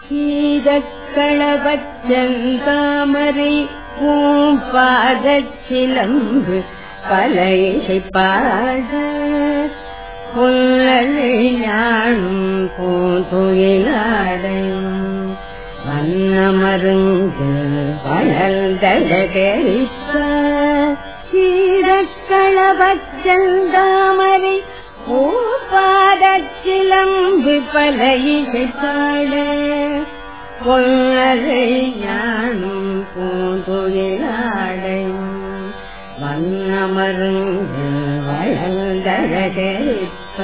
ஈதக்களபச்சந்தாமரை பூம்பாதச் சிலம்பு பலையை பாட புல்லழை ஞானும் பூந்துயிலாடையும் வண்ணமருந்து வளர்ந்தழகரிப்ப ஈரக்களபச்சந்தாமரை பூபாதச்சிலம்பு பலையை பாட பொன்னரை ஞானும் பூந்துயிலாடையும் வண்ணமருந்து வளர்ந்தழகரிப்ப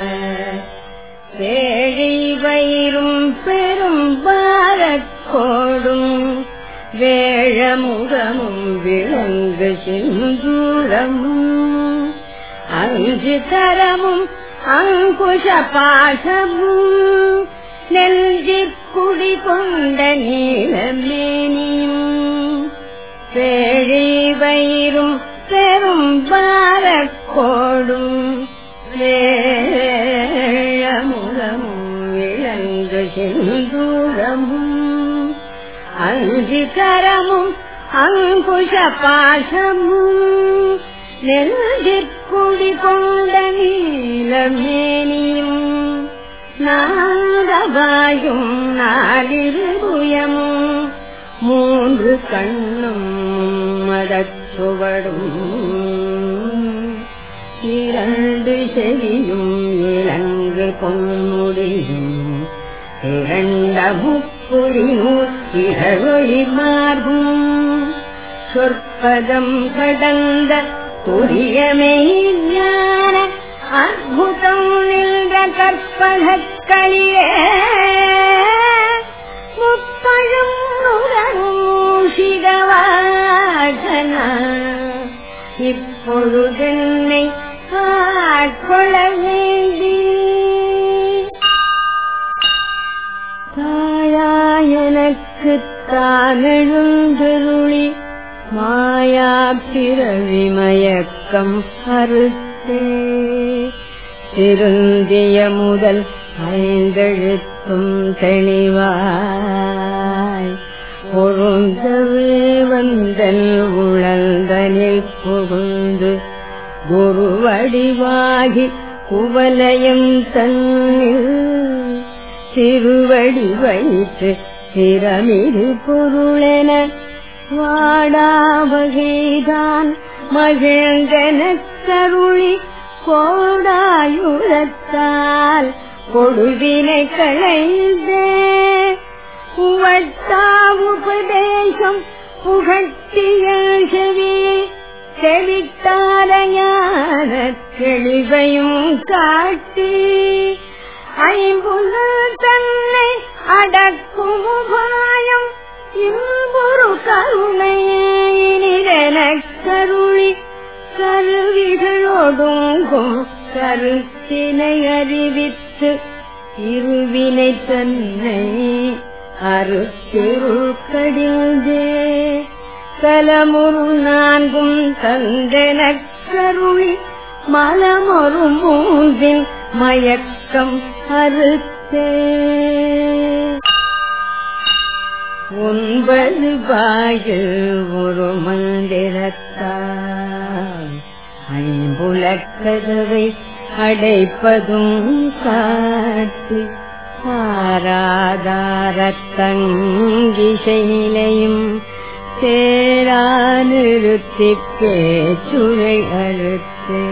பேழை வயிறும் பெரும் பாரக்கோடும் வேழமுகமும் விளங்கு சிந்தூரமும் அஞ்சு தரமும் அங்குஷ பாசமும் நெல்ஜிக்குடி கொண்ட நீலமேனியும் பேழை வயிறும் பெரும் பாரக்கோடும் வேழமுகமும் விளங்கு செந்தூரமும் அஞ்சு கரமும் அங்குஷ பாசமும் நெல்லிற்குடி கொண்ட நீலமேனியும் நாதவாயும் நாலிருபுயமும் மூன்று கண்ணும் மதச்சுவடும் இரண்டு செவியும் இளங்கு பொன்முடியும் இரண்ட முப்புரி நூற்றிழொழி மார்பும் சொற்பதம் கடந்த துரியமே ஞான அற்புதம் நின்ற கற்பகக்களியே முப்பழும் நுரூஷிதவாசன இப்பொழுதென்னை ஆட்கொள்ள வேண்டி தாயாயனக்கு தானெழுந்தருளி மாயா பிறவி மயக்கம் அறுத்தே திருந்திய முதல் ஐந்தெழுத்தும் தெளிவாய் பொருந்தவே வந்தன் உழந்தனில் புகுந்து குருவடிவாகி குவலயம் தன்னில் திருவடி வைத்து திறமிரு பொருளென வாடாவகைதான் மகிழ்ந்தனக் கருளி கோடாயுரத்தால் கொடுவினை களைந்தே உவட்டாவுபதேசம் புகட்டிய செவி செவித்தார ஞான தெளிவையும் காட்டி ஐம்புல தன்னை அடக்கும் உபாயம் இன்புரு கருணையினிடனக் கருளி கருவிகளோடுங்கும் கருத்தினை அறிவித்து இருவினை தன்னை அருத்திருள் கடிந்தே கலமுரு நான்கும் தந்தனக் கருளி மலமொரு மூன்றின் மயக்கம் அறுத்தே ஒன்பது வாயில் ஒரு மந்திரத்தால் ஐம்புலக்கதவை அடைப்பதும் காட்டி ஆராதாரத்தங்கிசை நிலையும் சேரா நிறுத்தி பேச்சுரை அறுத்தே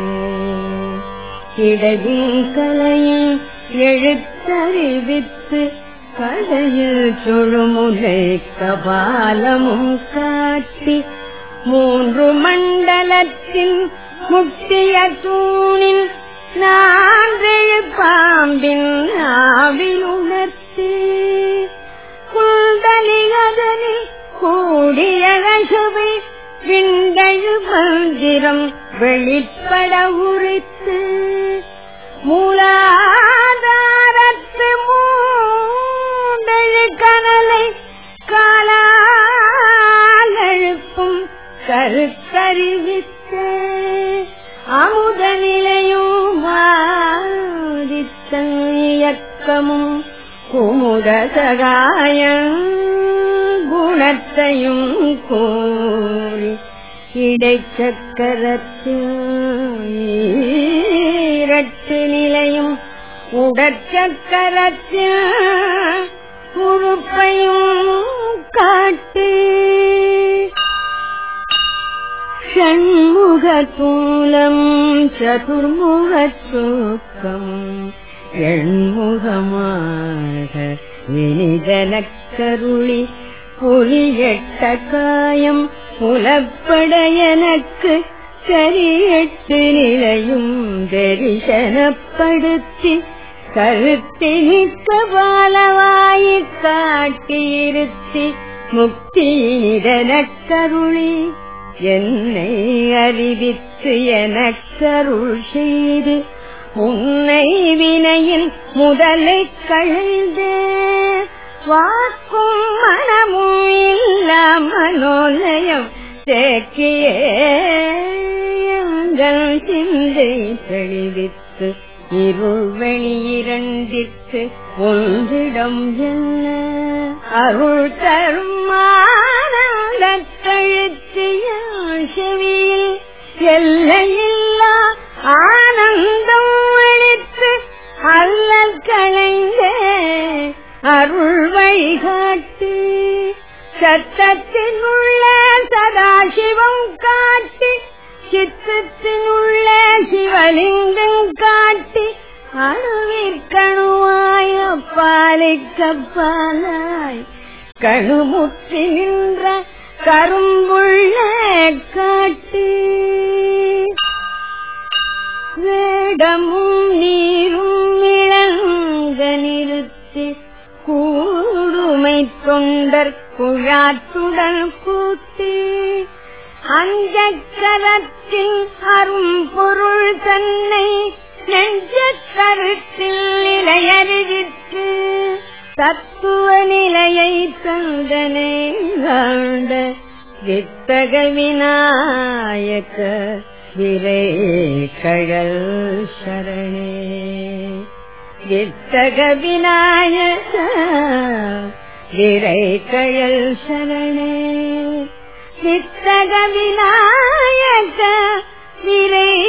இடவின் கலையை எழுத்தறிவித்து கடையில் சுழுமுலை கபாலமும் காட்டி மூன்று மண்டலத்தின் முட்டிய தூணின் நான்கு பாம்பின் ஆவில் உணர்த்தி குந்தலிகதனில் கூடிய ரசவை விண்டழு மந்திரம் வெளிப்பட உரித்து மூலாதாரத்து மூண்டழு கனலை காலாழுப்பும் கருத்தறிவித்து அமுத நிலையும் வாதித்த இயக்கமும் குமுத சகாயம் குணத்தையும் கூறி இடைச்சக்கரத்து நிலையும் உடற்சக்கரத்து உறுப்பையும் காட்டு ஷண்முகத்தூலம் சதுர்முகத்தூக்கம் எண்முகமாக இனிதனக்கருளி புலியட்ட காயம் புலப்பட எனக்கு சரியெட்டு நிலையும் தரிசனப்படுத்தி கருத்தினிக்க பாலவாயிக் காட்டியிருத்தி முக்தியிடனக்கருளி என்னை அறிவித்து எனக்கருள் செய்து உன்னை வினையில் முதலை கழிந்து வாக்கும் மனமும் இல்ல மனோலயம் தேக்கியே எங்கள் சிந்தை தெளிவித்து இருள் வெளியிரண்டிற்கு ஒன்றிடம் என்ன அருள் தருமானந்தழுத்திய செவியில் எல்லையில்லா ஆனந்தம் அளித்து அல்லல் களைந்தே அருள் வழிகாட்டு சத்தத்தின் உள்ள சதாசிவம் காட்டி சித்தத்தின் உள்ள சிவலிங்கம் காட்டி அணுவிற்கணுவாய் பாலிக்கப்பாலாய் கணுமுற்றி நின்ற கரும்புள்ள காட்டு வேடமும் நீரும் இளங்க நிறுத்தி கூடுமை தொண்டர் குழாத்துடன் கூட்டி அஞ்சக்கரத்தின் அரும் பொருள் தன்னை நெஞ்ச கருத்தில் நிலையறிவித்து தத்துவ நிலையை தந்தனை ஆண்ட வித்தக விநாயக விரை கழல் சரணே வித்தக விநாயக விரை கழல் சரணே வித்தக விநாயக விரை